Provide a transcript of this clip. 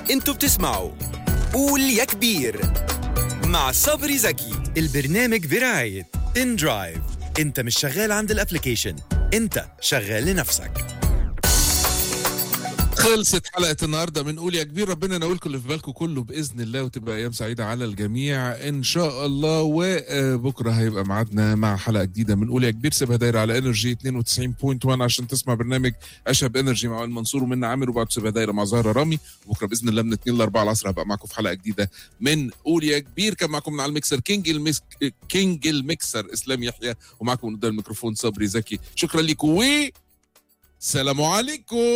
انتوا بتسمعوا قول يا كبير مع صبري زكي البرنامج برعاية ان درايف انت مش شغال عند الابليكيشن انت شغال لنفسك خلصت حلقة النهاردة من قول يا كبير ربنا ينولكم اللي في بالكم كله بإذن الله وتبقى أيام سعيدة على الجميع إن شاء الله وبكرة هيبقى ميعادنا مع حلقة جديدة من قول يا كبير سيبها دايرة على انرجي 92.1 عشان تسمع برنامج أشهب انرجي مع المنصور ومنى عامر وبعد سيبها دايرة مع زهرة رامي وبكرة بإذن الله من 2 ل 4 العصر هبقى معاكم في حلقة جديدة من قول يا كبير كان معاكم من على الميكسر كينج الميس... كينج الميكسر إسلام يحيى ومعاكم من قدام الميكروفون صبري زكي شكرا لكم و سلام عليكم